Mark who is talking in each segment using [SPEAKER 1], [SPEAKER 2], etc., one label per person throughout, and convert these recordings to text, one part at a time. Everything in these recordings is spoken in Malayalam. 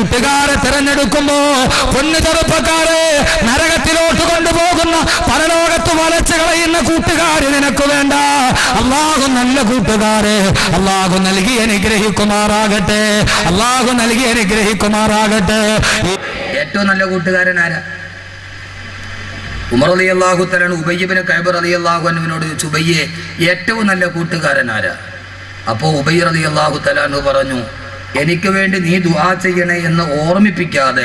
[SPEAKER 1] കൂട്ടുകാരെ തിരഞ്ഞെടുക്കുമ്പോ പൊന്നു ചെറുപ്പക്കാരെ നരകത്തിലോട്ട് കൊണ്ടുപോകുന്ന പരലോകത്ത് വലച്ചു കളയുന്ന കൂട്ടുകാര് നിനക്ക് വേണ്ട അള്ളാഹു നല്ല കൂട്ടുകാരെ അള്ളാഹു നൽകി അനുഗ്രഹിക്കുമാറാകട്ടെ അള്ളാഹു നൽകി അനുഗ്രഹിക്കുമാറാകട്ടെ
[SPEAKER 2] ഏറ്റവും നല്ല കൂട്ടുകാരൻ ആരാ ഉമർ അലി അള്ളാഹു തലാണ് ഉബയ്യബിന് കൈബർ അലി അള്ളാഹു അനുവിനോട് ചോദിച്ചു ഉബയ്യെ ഏറ്റവും നല്ല കൂട്ടുകാരൻ ആരാ അപ്പോൾ ഉബയ്യർ അലി അള്ളാഹു തലാനു പറഞ്ഞു എനിക്ക് വേണ്ടി നീ ദുആ ചെയ്യണേ എന്ന് ഓർമ്മിപ്പിക്കാതെ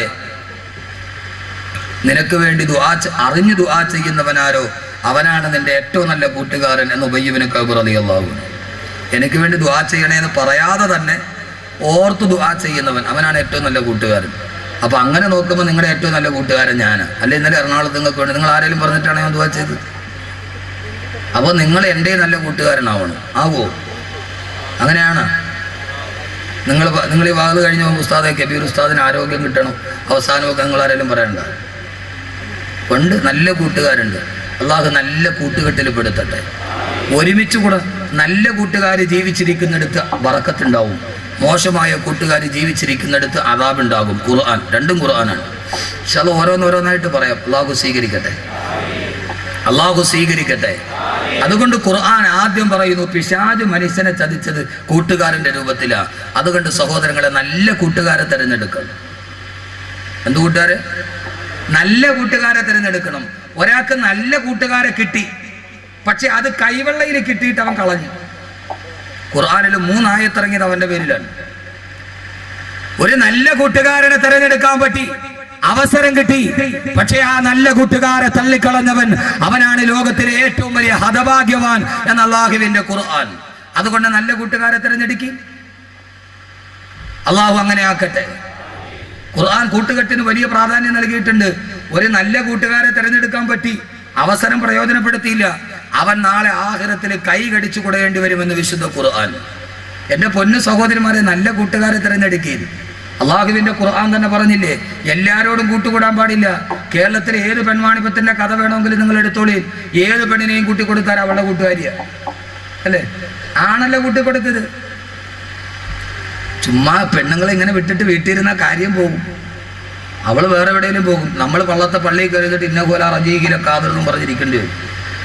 [SPEAKER 2] നിനക്ക് വേണ്ടി ദുആ ചെ- അറിഞ്ഞു ദുആ ചെയ്യുന്നവനാരോ അവനാണ് നിന്റെ ഏറ്റവും നല്ല കൂട്ടുകാരൻ എന്ന് ഉബയ്യബിന് കൈബർ അലി അള്ളാഹു എനിക്ക് വേണ്ടി ദുആ ചെയ്യണേ എന്ന് പറയാതെ തന്നെ ഓർത്ത് ദുആ ചെയ്യുന്നവൻ അവനാണ് ഏറ്റവും നല്ല കൂട്ടുകാരൻ അപ്പൊ അങ്ങനെ നോക്കുമ്പോൾ നിങ്ങളുടെ ഏറ്റവും നല്ല കൂട്ടുകാരൻ ഞാൻ അല്ലെ ഇന്നലെ എറണാകുളത്ത് നിങ്ങൾക്ക് വേണ്ടി നിങ്ങൾ ആരെങ്കിലും പറഞ്ഞിട്ടാണ് ഞാൻ ദുആ ചെയ്തത് അപ്പോൾ നിങ്ങൾ എൻ്റെ നല്ല കൂട്ടുകാരനാവണം ആവോ അങ്ങനെയാണ് നിങ്ങൾ പ- നിങ്ങൾ ഈ വാത് കഴിഞ്ഞ ഉസ്താദെ കബീർ ഉസ്താദിന് ആരോഗ്യം കിട്ടണം അവസാനമൊക്കെ നിങ്ങൾ ആരെങ്കിലും പറയണ്ട ഉണ്ട് നല്ല കൂട്ടുകാരുണ്ട് അള്ളാഹു നല്ല കൂട്ടുകെട്ടിൽ പെടുത്തട്ടെ ഒരുമിച്ച് കൂടെ നല്ല കൂട്ടുകാർ ജീവിച്ചിരിക്കുന്നിടത്ത് വറക്കത്തുണ്ടാവും മോശമായ കൂട്ടുകാർ ജീവിച്ചിരിക്കുന്നിടത്ത് അതാബുണ്ടാകും ഖുർആൻ രണ്ടും ഖുർആനാണ് പക്ഷെ അത് ഓരോന്നോരോന്നായിട്ട് പറയാം അള്ളാഹു സ്വീകരിക്കട്ടെ അള്ളാഹു സ്വീകരിക്കട്ടെ അതുകൊണ്ട് ഖുർആൻ ആദ്യം പറയുന്നു പിശാജ് മനുഷ്യനെ ചതിച്ചത് കൂട്ടുകാരന്റെ രൂപത്തിലാ അതുകൊണ്ട് സഹോദരങ്ങളെ നല്ല കൂട്ടുകാരെ തിരഞ്ഞെടുക്കണം എന്ത് കൂട്ടുകാര് നല്ല കൂട്ടുകാരെ തിരഞ്ഞെടുക്കണം ഒരാൾക്ക് നല്ല കൂട്ടുകാരെ കിട്ടി പക്ഷെ അത് കൈവെള്ളയിൽ കിട്ടിയിട്ട് അവൻ കളഞ്ഞു ഖുർആാനിൽ മൂന്നായത്തിറങ്ങിയത് അവന്റെ പേരിലാണ് ഒരു നല്ല കൂട്ടുകാരനെ തിരഞ്ഞെടുക്കാൻ പറ്റി അവസരം കിട്ടി പക്ഷെ ആ നല്ല കൂട്ടുകാരെ തള്ളിക്കളഞ്ഞവൻ അവനാണ് ലോകത്തിലെ ഏറ്റവും വലിയ ഹതഭാഗ്യവാൻ എന്ന അള്ളാഹുവിന്റെ ഖുർആൻ അതുകൊണ്ട് നല്ല കൂട്ടുകാരെ തിരഞ്ഞെടുക്കി അള്ളാഹു അങ്ങനെ ആക്കട്ടെ ഖുർആൻ കൂട്ടുകെട്ടിന് വലിയ പ്രാധാന്യം നൽകിയിട്ടുണ്ട് ഒരു നല്ല കൂട്ടുകാരെ തിരഞ്ഞെടുക്കാൻ പറ്റി അവസരം പ്രയോജനപ്പെടുത്തിയില്ല അവൻ നാളെ ആഹ്റത്തിൽ കൈ കടിച്ചു കൊടുക്കേണ്ടി വരുമെന്ന് വിശുദ്ധ ഖുർആൻ എന്റെ പൊന്നു സഹോദരിമാരെ നല്ല കൂട്ടുകാരെ തിരഞ്ഞെടുക്കരുത് അള്ളാഹുവിന്റെ ഖുർആൻ തന്നെ പറഞ്ഞില്ലേ എല്ലാരോടും കൂട്ടുകൂടാൻ പാടില്ല കേരളത്തിലെ ഏത് പെൺവാണിപ്പത്തിന്റെ കഥ വേണമെങ്കിലും നിങ്ങൾ എടുത്തോളി ഏത് പെണ്ണിനെയും കൂട്ടിക്കൊടുത്താൽ അവളുടെ കൂട്ടുകാരിയ അല്ലേ ആണല്ലോ കൂട്ടിക്കൊടുത്തത് ചുമ്മാ പെണ്ണുങ്ങളെ ഇങ്ങനെ വിട്ടിട്ട് വീട്ടിലിരുന്ന കാര്യം പോകും അവൾ വേറെ എവിടെയെങ്കിലും പോകും നമ്മൾ പള്ളത്തെ പള്ളിയിൽ കയറിയിട്ട് ഇന്ന പോലെ റജീകിലെ കാതറെന്നും പറഞ്ഞിരിക്കേണ്ടി വരും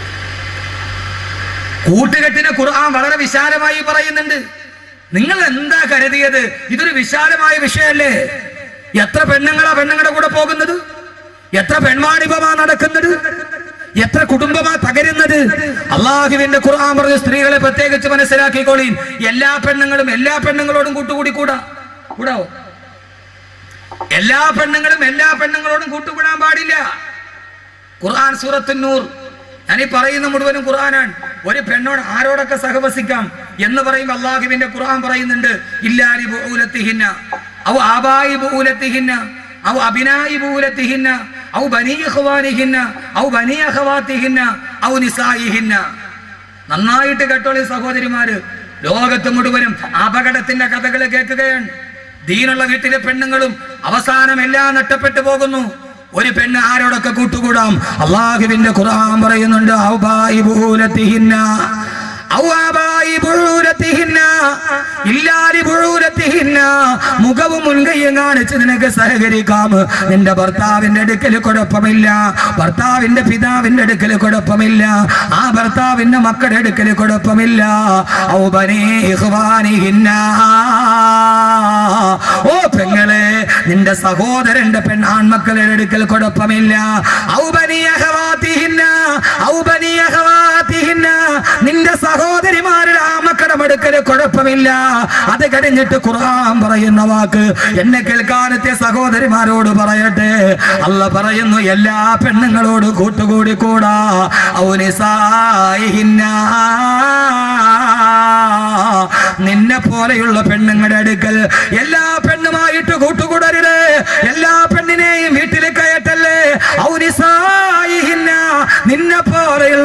[SPEAKER 2] കൂട്ടുകെട്ടിനെ ഖുർആൻ വളരെ വിശാലമായി പറയുന്നുണ്ട് നിങ്ങൾ എന്താ കരുതിയത് ഇതൊരു വിശാലമായ വിഷയമല്ലേ എത്ര പെണ്ണുങ്ങളാ പെണ്ണുങ്ങളുടെ കൂടെ പോകുന്നത് എത്ര പെൺവാണിപമാ നടക്കുന്നത് എത്ര കുടുംബമാ തകരുന്നത് അള്ളാഹുവിന്റെ ഖുർആൻ പറഞ്ഞ സ്ത്രീകളെ പ്രത്യേകിച്ച് മനസ്സിലാക്കിക്കോളീൻ എല്ലാ പെണ്ണുങ്ങളും എല്ലാ പെണ്ണുങ്ങളോടും കൂട്ടുകൂടി കൂടാ കൂടാവോ എല്ലാ പെണ്ണുങ്ങളും എല്ലാ പെണ്ണുങ്ങളോടും കൂട്ടുകൂടാൻ പാടില്ല ഖുർആൻ സൂറത്തുന്നൂർ ഞാൻ ഈ പറയുന്ന മുഴുവനും ഖുർആനാണ് ഒരു പെണ്ണോട് ആരോടൊക്കെ സഹവസിക്കാം എന്ന് പറയുമ്പോൾ അള്ളാഹുവിന്റെ ഖുർആൻ പറയുന്നുണ്ട് ഇല്ലാലി ബൂലത്തിഹിന്ന ഔ ആബായി ബൂലത്തിഹിന്ന ഔ അബിനായി ബൂലത്തിഹിന്ന ഔ ബനി ഇഖ്വാനിഹിന്ന ഔ ബനി അഖവാത്തിഹിന്ന ഔ നിസായിഹിന്ന നന്നായിട്ട് കേട്ടോളി സഹോദരിമാര് ലോകത്ത് മുഴുവനും അപകടത്തിന്റെ കഥകൾ കേൾക്കുകയാണ് ദീനുള്ള വീട്ടിലെ പെണ്ണുങ്ങളും അവസാനം എല്ലാം നഷ്ടപ്പെട്ടു പോകുന്നു ഒരു പെണ്ണ് ആരോടൊക്കെ കൂട്ടുകൂടാം അള്ളാഹുവിന്റെ ഖുർആൻ പറയുന്നുണ്ട് ഔബായി ബൂലത്തിഹിന്ന ഔ ആബായി ബുഴൂരത്തിഹിന്ന. ഇല്ലാലി ബുഴൂരത്തിഹിന്ന. മുഖവും മുൻകൈയും കാണിച്ച് നിനക്ക് സഹകരിക്കാം നിന്റെ ഭർത്താവിന്റെ അടുക്കൽ കുഴപ്പമില്ല ഭർത്താവിന്റെ പിതാവിന്റെ അടുക്കൽ കുഴപ്പമില്ല ആ ഭർത്താവിന്റെ മക്കളുടെ അടുക്കൽ കുഴപ്പമില്ല ഔ ബനീ ഇഖ്വാനിഹിന്ന. ഓ പെങ്ങളെ നിന്റെ സഹോദരന്റെ പെൺ ആൺമക്കളുടെ അടുക്കൽ കുഴപ്പമില്ല ഔ ബനീ അഖവാത്തിഹിന്ന. ഔ ബനീ അഖവാത്തിഹിന്ന. നിന്റെ സഹോദരിമാരുടെ ആ മക്കളുടെ അടുക്കൽ കുഴപ്പമില്ല അത് കഴിഞ്ഞിട്ട് ഖുർആൻ പറയുന്ന വാക്ക് എന്നെ കേൾക്കാനത്തെ സഹോദരിമാരോട് പറയട്ടെ അല്ല പറയുന്നു എല്ലാ പെണ്ണുങ്ങളോട് കൂട്ടുകൂടി കൂടാ ഔനിസായിഹിന്ന. നിന്നെ പോലെയുള്ള പെണ്ണുങ്ങളുടെ അടുക്കൽ എല്ലാ പെണ്ണുമായിട്ട് കൂട്ടുകൂടരുത് എല്ലാ പെണ്ണിനെയും വീട്ടിൽ കയറ്റല്ലേ ഔനിസായിഹിന്ന. നിന്നെ പോലെയുള്ള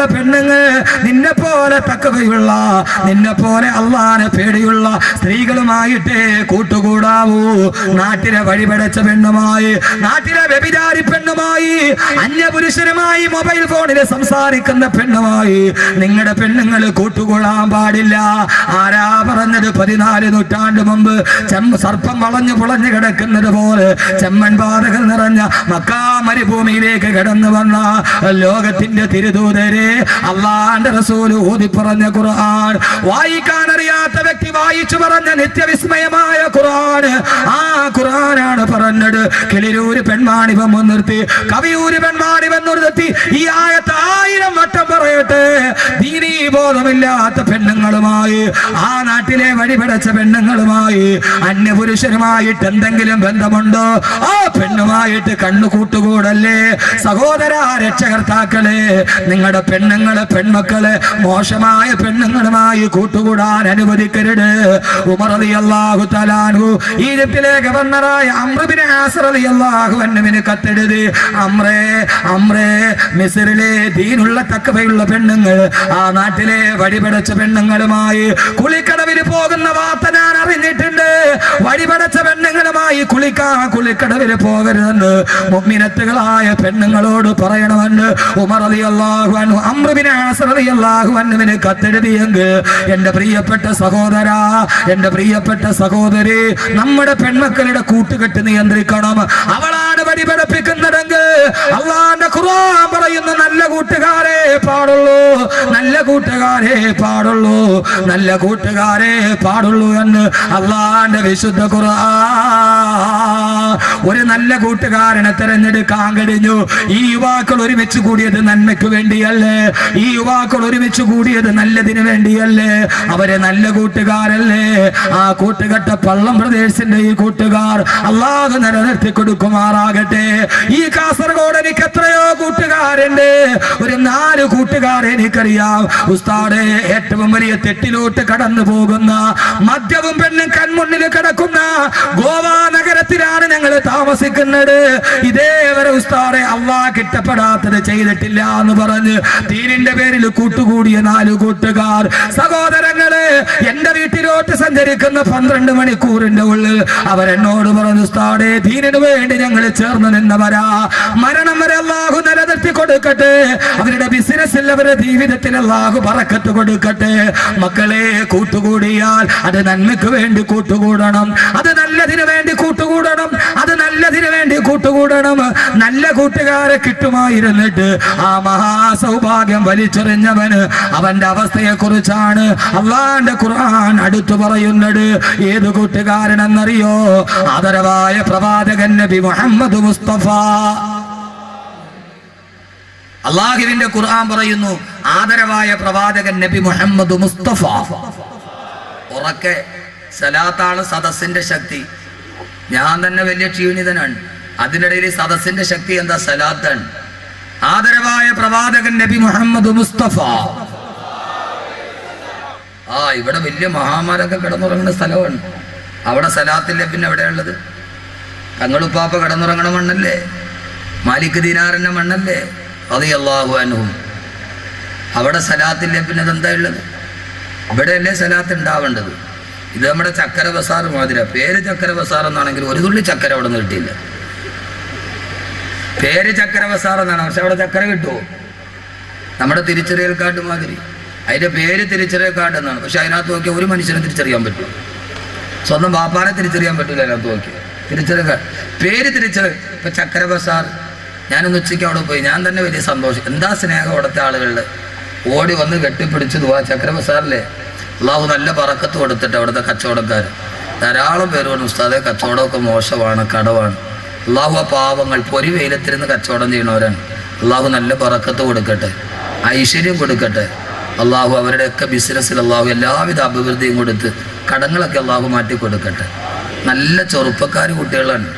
[SPEAKER 1] പെണ്ണുങ്ങൾ നിന്നെ പോലെ തക്കവയുള്ള നിന്നെ പോലെ അള്ളാനെ പേടിയുള്ള സ്ത്രീകളുമായിട്ടേ കൂട്ടുകൂടാവൂ നാട്ടിലെ വഴിപടച്ച പെണ്ണുമായി നാട്ടിലെ വ്യഭിചാരി പെണ്ണുമായി അന്യപുരുഷനുമായി മൊബൈൽ ഫോണിൽ സംസാരിക്കുന്ന പെണ്ണുമായി നിങ്ങളുടെ പെണ്ണുങ്ങൾ കൂട്ടുകൊള്ളാൻ പാടില്ല ആരാ പറഞ്ഞത് പതിനാല് നൂറ്റാണ്ട് മുമ്പ് ചെമ്മ സർപ്പം വളഞ്ഞു പുളഞ്ഞു കിടക്കുന്നത് പോലെ ചെമ്മൻ പാതകൾ നിറഞ്ഞ മക്കാ മരുഭൂമിയിലേക്ക് കടന്നു വന്ന ലോകത്തിന്റെ തിരുദൂതരെ അള്ളാന്റെ റസൂല് ഊതി പറഞ്ഞ ഖുർആൻ വായിക്കാൻ അറിയാത്ത വ്യക്തി വായിച്ചു പറഞ്ഞ നിത്യവിസ്മയമായ ഖുർആൻ ആ ഖുർആനാണ് പറഞ്ഞത് കിളിരൂര് പെൺമാണിവം മുൻനിർത്തി കവിയൂര് പെൺമാണിവം നിർത്തി ഈ ആയത്ത് ആയിരം വട്ടം പറയട്ടെ ദീനീ ബോധമില്ലാത്ത പെണ്ണുങ്ങളുമായി ആ നാട്ടിലെ വഴിപടച്ച പെണ്ണുങ്ങളുമായി അന്യപുരുഷനുമായിട്ട് എന്തെങ്കിലും ബന്ധമുണ്ടോ ആ പെണ്ണുമായിട്ട് കണ്ണു കൂട്ടുകൂടല്ലേ സഹോദര രക്ഷകർത്താക്കളെ നിങ്ങളുടെ പെണ്ണുങ്ങളെ പെൺമക്കളെ മോശമായ പെണ്ണുങ്ങളുമായി കൂട്ടുകൂടാൻ അനുവദിക്കരുത് ഉമർ അള്ളാഹു തലാനു ഈജിപ്തിലെ ഗവർണറായ അമ്രബിനെ ആസർ അള്ളാഹു അന്നുവിന് കത്തെഴുതി അമ്രേ അമ്രേ മിസറിലെ ദീനുള്ള തക്കവയുള്ള പെണ്ണുങ്ങൾ ആ നാട്ടിലെ വഴിപടച്ച പെണ്ണുങ്ങളുമായി കുളിക്കടവിൽ പോകുന്ന വാർത്ത ഞാൻ അറിഞ്ഞിട്ടുണ്ട് വഴിപടച്ച പെണ്ണുങ്ങളുമായി കുളിക്കാൻ കുളിക്കടവിൽ പോകരുതെന്ന് മുഗ്മിനത്തുകളായ പെണ്ണുങ്ങളോട് പറയണമെന്ന് ഉമർ അലി അള്ളാഹു അന്നു അമ്രബിനെ ആസർ അലി അള്ളാഹു അന്നുവിന് കത്തെഴുതിയെങ്കിൽ എന്റെ പ്രിയപ്പെട്ട സഹോദര എന്റെ പ്രിയപ്പെട്ട സഹോദരി നമ്മുടെ പെൺമക്കളുടെ കൂട്ടുകെട്ട് നിയന്ത്രിക്കണം അവളാണ് വടി പഠിപ്പിക്കുന്നതെങ്കിൽ അള്ളാന്റെ ഖുർആൻ പറയുന്ന നല്ല കൂട്ടുകാരെ പാടുള്ളൂ നല്ല കൂട്ടുകാരെ പാടുള്ളൂ നല്ല കൂട്ടുകാരെ പാടുള്ളൂ എന്ന് അള്ളാന്റെ വിശുദ്ധ ഖുർആൻ ഒരു നല്ല കൂട്ടുകാരനെ തെരഞ്ഞെടുക്കാൻ കഴിഞ്ഞു ഈ യുവാക്കൾ ഒരുമിച്ച് കൂടിയത് നന്മയ്ക്ക് വേണ്ടിയല്ലേ ഈ യുവാക്കൾ ഒരുമിച്ച് കൂടിയത് നല്ലതിന് വേണ്ടിയല്ലേ അവരെ നല്ല കൂട്ടുകാരല്ലേ ആ കൂട്ടുകെട്ട പള്ളം പ്രദേശത്തിന്റെ ഈ കൂട്ടുകാർ അള്ളാഹ് നിലനിർത്തി കൊടുക്കുമാറാകട്ടെ ഈ കാസർഗോഡ് എനിക്ക് എത്രയോ കൂട്ടുകാരുണ്ട് ഒരു നാല് കൂട്ടുകാരെ എനിക്കറിയാം ഉസ്താദെ ഏറ്റവും വലിയ തെറ്റിലോട്ട് കടന്നു പോകുന്ന മദ്യവും പെണ്ണും കൺമുന്നിൽ കിടക്കുന്ന ഗോവ നഗരത്തിലാണ് ഞങ്ങൾ താമസിക്കുന്നത് ഇതേവരെ ഉസ്താദെ അള്ളാഹ് കിട്ടപ്പെടാത്തത് ചെയ്തിട്ടില്ല എന്ന് പറഞ്ഞ് ദീനിന്റെ പേരിൽ കൂട്ടുകൂടിയ നാല് കൂട്ടുകാർ സഹോദരങ്ങളെ എന്റെ വീട്ടിലോട്ട് സഞ്ചരിക്കുന്ന പന്ത്രണ്ട് മണിക്കൂറിന്റെ ഉള്ളിൽ അവരെന്നോട് പറഞ്ഞു ഉസ്താദെ ദീനിനു വേണ്ടി ഞങ്ങൾ ചേർന്ന് നിന്നവരാ മരണം വരെ അള്ളാഹു നിലനിർത്തി കൊടുക്കട്ടെ അവരുടെ ബിസിനസ്സിൽ അവരുടെ ജീവിതത്തിൽ അള്ളാഹു പറക്കത്ത് കൊടുക്കട്ടെ മക്കളെ കൂട്ടുകൂടിയാൽ അത് നന്മയ്ക്ക് വേണ്ടി കൂട്ടുകൂടണം അത് നല്ലതിന് വേണ്ടി കൂട്ടുകൂടണം അത് നല്ലതിന് വേണ്ടി കൂട്ടുകൂടണം നല്ല കൂട്ടുകാരെ കിട്ടുമായിരുന്നിട്ട് ആ മഹാസൗഭാഗ്യം വലിച്ചെറിഞ്ഞവന് അവന്റെ അവസ്ഥയെ കുറിച്ചാണ് അള്ളാന്റെ ഖുർആൻ അടുത്തു പറയുന്നത് ഏത് കൂട്ടുകാരനെന്നറിയോ ആദരവായ പ്രവാചകൻ നബി മുഹമ്മദ് മുസ്തഫ അള്ളാഹുവിന്റെ ഖുർആൻ പറയുന്നു ആദരവായ പ്രവാചകൻ നബി മുഹമ്മദ് മുസ്തഫ ഉറക്കെ സലാത്താണ് സദസ്സിന്റെ ശക്തി ഞാൻ തന്നെ വലിയ ക്ഷീണിതനാണ് അതിനിടയിൽ ഈ സദസ്സിന്റെ ശക്തി എന്താ സലാത്താണ് ആദരവായ പ്രവാചകൻ നബി മുഹമ്മദ് മുസ്തഫ ആ ഇവിടെ വലിയ മഹാമാരൊക്കെ കിടന്നുറങ്ങുന്ന സ്ഥലമാണ് അവിടെ സലാത്തില്ല പിന്നെ എവിടെയുള്ളത് തങ്ങളുപ്പാപ്പ കിടന്നുറങ്ങണ മണ്ണല്ലേ മാലിക് ദീനാറിന്റെ മണ്ണല്ലേ അത് അള്ളാഹു അനുവും അവിടെ സലാത്തില്ല പിന്നെ അതെന്താ ഉള്ളത് ഇവിടെയല്ലേ സലാത്ത് ഉണ്ടാവേണ്ടത് ഇത് നമ്മുടെ ചക്കര ബസാർ മാതിര പേര് ചക്കര ബസാർ എന്നാണെങ്കിൽ ഒരു തുള്ളി ചക്കര അവിടെ നിന്ന് കിട്ടിയില്ല പേര് ചക്കര ബസാർ എന്നാണ് പക്ഷെ അവിടെ ചക്കര കിട്ടുമോ നമ്മുടെ തിരിച്ചറിയൽ കാർഡ് മാതിരി അതിന്റെ പേര് തിരിച്ചറിയൽ കാർഡ് എന്നാണ് പക്ഷെ അതിനകത്ത് നോക്കിയാൽ ഒരു മനുഷ്യനെ തിരിച്ചറിയാൻ പറ്റും സ്വന്തം ബാപ്പാനെ തിരിച്ചറിയാൻ പറ്റില്ല അതിനകത്ത് നോക്കിയാൽ തിരിച്ചറിയൽ കാർഡ് പേര് തിരിച്ചറിയൽ ഇപ്പൊ ചക്കര ബസാർ ഞാനൊന്ന് ഉച്ചയ്ക്ക് അവിടെ പോയി ഞാൻ തന്നെ വലിയ സന്തോഷം എന്താ സ്നേഹം അവിടുത്തെ ആളുകളുടെ ഓടി വന്ന് കെട്ടിപ്പിടിച്ച് പോവാ ചക്കര ബസാറിലെ അള്ളാഹു നല്ല പറക്കത്ത് കൊടുത്തിട്ട് അവിടുത്തെ കച്ചവടക്കാർ ധാരാളം പേര് പറഞ്ഞു ഉസ്താദെ കച്ചവടമൊക്കെ മോശമാണ് കടവാണ് അള്ളാഹു ആ പാവങ്ങൾ പൊരി വെയിലത്തിരുന്ന് കച്ചവടം ചെയ്യണവരാണ് അള്ളാഹു നല്ല പറക്കത്ത് കൊടുക്കട്ടെ ഐശ്വര്യം കൊടുക്കട്ടെ അള്ളാഹു അവരുടെയൊക്കെ ബിസിനസ്സിൽ അള്ളാഹു എല്ലാവിധ അഭിവൃദ്ധിയും കൊടുത്ത് കടങ്ങളൊക്കെ അള്ളാഹു മാറ്റി കൊടുക്കട്ടെ നല്ല ചെറുപ്പക്കാർ കുട്ടികളാണ്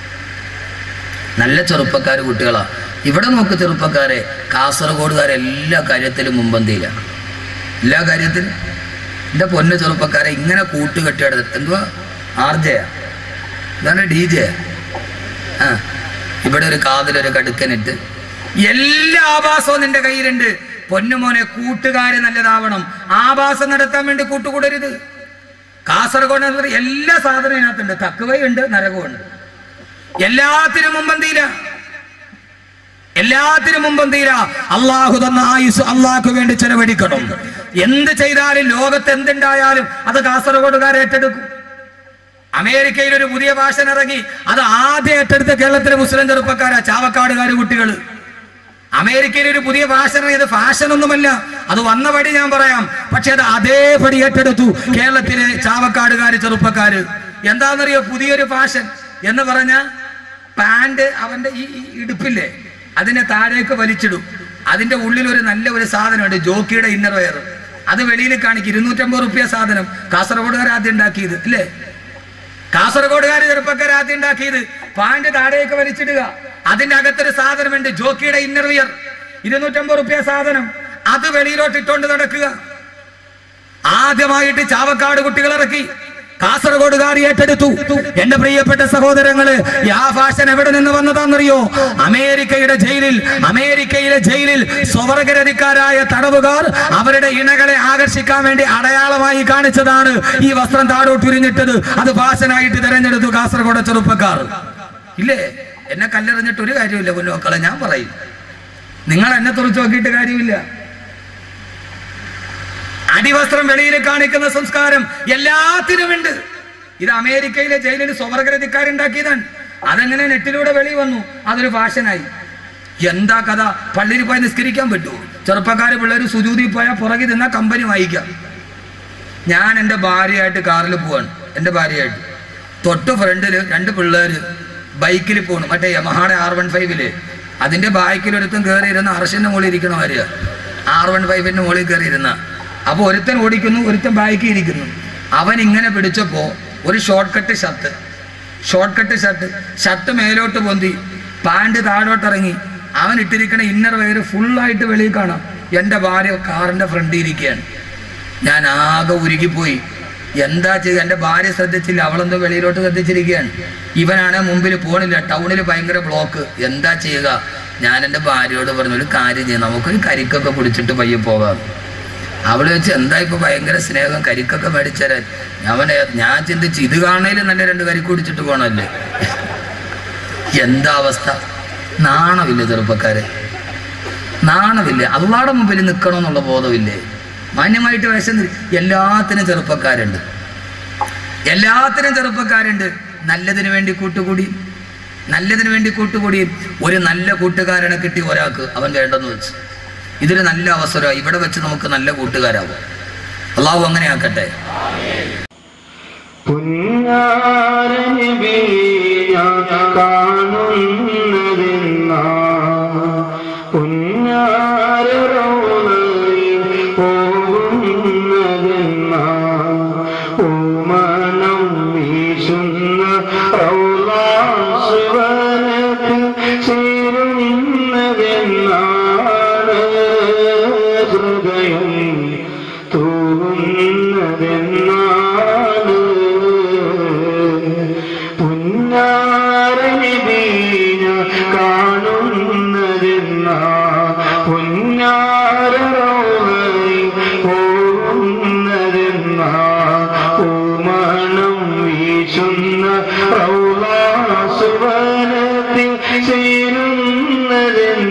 [SPEAKER 1] നല്ല ചെറുപ്പക്കാർ കുട്ടികളാ ഇവിടെ നോക്ക് ചെറുപ്പക്കാരെ കാസർഗോഡുകാരെ എല്ലാ കാര്യത്തിലും മുമ്പന്തിയിലാണ് എല്ലാ കാര്യത്തിലും എൻ്റെ പൊന്ന് ചെറുപ്പക്കാരെ ഇങ്ങനെ കൂട്ടുകെട്ടിയെടുത്ത് എന്തുവാ ആർജയാ ഇതാണ് ഡി ജെ ആ ഇവിടെ ഒരു കാതിലൊരു കടുക്കനിട്ട് എല്ലാ ആഭാസവും നിന്റെ കയ്യിലുണ്ട്
[SPEAKER 2] പൊന്നുമോനെ കൂട്ടുകാര് നല്ലതാവണം ആഭാസം നടത്താൻ വേണ്ടി കൂട്ടുകൂടരുത് കാസർഗോഡ് എന്ന് പറഞ്ഞാൽ എല്ലാ സാധനവും ഇതിനകത്തുണ്ട് തക്കുവയുണ്ട് നരകമുണ്ട് എല്ലാത്തിനും മുമ്പന്തിയില്ല എല്ലാത്തിനും മുമ്പും തീരാ അള്ളാഹു തന്ന ആയുസ് അള്ളാഹ്ക്ക് വേണ്ടി ചെലവഴിക്കണം എന്ത് ചെയ്താലും ലോകത്ത് എന്തുണ്ടായാലും അത് കാസർഗോഡുകാർ ഏറ്റെടുക്കും അമേരിക്കയിൽ ഒരു പുതിയ ഭാഷ ഇറങ്ങി അത് ആദ്യം ഏറ്റെടുത്ത കേരളത്തിലെ മുസ്ലിം ചെറുപ്പക്കാരാ ചാവക്കാടുകാർ കുട്ടികൾ അമേരിക്കയിൽ ഒരു പുതിയ ഭാഷ ഇറങ്ങിയത് ഫാഷൻ ഒന്നുമല്ല അത് വന്ന പടി ഞാൻ പറയാം പക്ഷെ അത് അതേപടി ഏറ്റെടുത്തു കേരളത്തിലെ ചാവക്കാടുകാര് ചെറുപ്പക്കാര് എന്താണെന്നറിയോ പുതിയൊരു ഫാഷൻ എന്ന് പറഞ്ഞ പാന്റ് അവന്റെ ഈ ഈ ഇടുപ്പില്ലേ അതിനെ താഴേക്ക് വലിച്ചിടും അതിന്റെ ഉള്ളിൽ ഒരു നല്ല ഒരു സാധനമുണ്ട് ജോക്കിയുടെ ഇന്നർ വെയർ അത് വെളിയിൽ കാണിക്കും ഇരുന്നൂറ്റമ്പത് റുപ്യ സാധനം കാസർഗോഡുകാർ ആദ്യം ഉണ്ടാക്കിയത് ഇല്ലേ കാസർഗോഡുകാർ ചെറുപ്പക്കാർ ആദ്യം ഉണ്ടാക്കിയത് പാന്റ് താഴേക്ക് വലിച്ചിടുക അതിന്റെ അകത്തൊരു സാധനമുണ്ട് ജോക്കിയുടെ ഇന്നർ വിയർ ഇരുന്നൂറ്റമ്പത് റുപ്യ സാധനം അത് വെളിയിലോട്ട് ഇട്ടുകൊണ്ട് നടക്കുക ആദ്യമായിട്ട് ചാവക്കാട് കുട്ടികൾ ഇറക്കി കാസർഗോഡുകാർ ഏറ്റെടുത്തു എന്റെ പ്രിയപ്പെട്ട സഹോദരങ്ങള് ഈ ആ ഫാഷൻ എവിടെ നിന്ന് വന്നതാണെന്നറിയോ അമേരിക്കയുടെ ജയിലിൽ അമേരിക്കയിലെ ജയിലിൽ സ്വവർഗരതിക്കാരായ തടവുകാർ അവരുടെ ഇണകളെ ആകർഷിക്കാൻ വേണ്ടി അടയാളമായി കാണിച്ചതാണ് ഈ വസ്ത്രം താഴോട്ടുരിഞ്ഞിട്ടത് അത് ഫാഷനായിട്ട് തിരഞ്ഞെടുത്തു കാസർഗോഡ് ചെറുപ്പക്കാർ ഇല്ലേ എന്നെ കല്ലെറിഞ്ഞിട്ട് ഒരു കാര്യമില്ല കുഞ്ഞുമക്കളെ ഞാൻ പറയും നിങ്ങൾ എന്നെ തുറച്ചു നോക്കിയിട്ട് കാര്യമില്ല അടിവസ്ത്രം വെളിയിൽ കാണിക്കുന്ന സംസ്കാരം എല്ലാത്തിനുമുണ്ട് ഇത് അമേരിക്കയിലെ ജയിലിൽ സ്വവർഗരതിക്കാരുണ്ടാക്കിയതാണ് അതെങ്ങനെ നെറ്റിലൂടെ വെളി വന്നു അതൊരു ഫാഷനായി എന്താ കഥ പള്ളിയിൽ പോയി നിസ്കരിക്കാൻ പറ്റുമോ ചെറുപ്പക്കാര് പിള്ളേർ സുജൂതി പോയാൽ പുറകിൽ നിന്നാ കമ്പനി വായിക്കാം ഞാൻ എൻ്റെ ഭാര്യയായിട്ട് കാറിൽ പോവാണ് എൻ്റെ ഭാര്യയായിട്ട് തൊട്ട് ഫ്രണ്ടില് രണ്ട് പിള്ളേര് ബൈക്കിൽ പോകണം മറ്റേ യമഹാടെ ആർ വൺ ഫൈവില് അതിന്റെ ബാക്കിൽ ഒരുത്തൻ കയറി ഇരുന്ന അർഷന്റെ മുകളിൽ ഇരിക്കണ മാതിരിയാ ആർ വൺ ഫൈവിന്റെ മുകളിൽ കയറി ഇരുന്ന അപ്പൊ ഒരുത്തൻ ഓടിക്കുന്നു ഒരുത്തൻ ബാക്കിൽ ഇരിക്കുന്നു അവൻ ഇങ്ങനെ പിടിച്ചപ്പോ ഒരു short cut shirt short cut shirt shirt മേലോട്ട് പൊന്തി പാൻറ് താഴോട്ട് ഇറങ്ങി അവൻ ഇട്ടിരിക്കണ ഇന്നർ വെയർ ഫുള്ളായിട്ട് വെളിയിൽ കാണാം എൻ്റെ ഭാര്യ കാറിന്റെ ഫ്രണ്ടിൽ ഇരിക്കുകയാണ് ഞാൻ ആകെ ഉരുകിപ്പോയി എന്താ ചെയ്യുക എൻ്റെ ഭാര്യ ശ്രദ്ധിച്ചില്ല അവളെന്തോ വെളിയിലോട്ട് ശ്രദ്ധിച്ചിരിക്കുകയാണ് ഇവനാണെ മുമ്പിൽ പോണില്ല ടൗണിൽ ഭയങ്കര ബ്ലോക്ക് എന്താ ചെയ്യുക ഞാൻ എൻ്റെ ഭാര്യയോട് പറഞ്ഞു ഒരു കാര്യം ചെയ്യാം നമുക്കൊരു കരിക്കൊക്കെ പിടിച്ചിട്ട് പയ്യെ പോകാം അവള് വെച്ച് എന്താ ഇപ്പൊ ഭയങ്കര സ്നേഹം കരിക്കൊക്കെ മേടിച്ചരാൻ അവനെ ഞാൻ ചിന്തിച്ച് ഇത് കാണേലും നല്ല രണ്ട് കരിക്ക് കുടിച്ചിട്ട് പോകണമല്ലേ എന്താ അവസ്ഥ നാണമില്ല ചെറുപ്പക്കാരെ നാണമില്ല അള്ളാടെ മുമ്പിൽ നിൽക്കണമെന്നുള്ള ബോധമില്ലേ മാന്യമായിട്ട് വിഷം എല്ലാത്തിനും ചെറുപ്പക്കാരുണ്ട് എല്ലാത്തിനും ചെറുപ്പക്കാരുണ്ട് നല്ലതിനു വേണ്ടി കൂട്ടുകൂടി നല്ലതിനു വേണ്ടി കൂട്ടുകൂടി ഒരു നല്ല കൂട്ടുകാരനെ കിട്ടി ഒരാൾക്ക് അവൻ വേണ്ടെന്ന് വെച്ച് ഇതൊരു നല്ല അവസരമാണ് ഇവിടെ വെച്ച് നമുക്ക് നല്ല കൂട്ടുകാരാവും അള്ളാഹു അങ്ങനെ ആക്കട്ടെ
[SPEAKER 3] പുന്നാരനബി ഞാൻ കാണുന്നതെന്നാ പുന്നാര റൗളയിൽ പോകുന്നതെന്നാ ഓമനം വീശുന്ന റൗളാസുവനത്തിൽ ചേരുന്നതെന്നാണ് ഹൃദയം തൂങ്ങുന്നതെന്നാണ് പുന്നാരനിബീന കാണുന്നതെന്നാ പുന്നാരറോളി പോകുന്നതെന്നാ ഓമണം വീശുന്ന റൗളാസുവനത്തിൽ ചേരുന്നതെന്നാണ്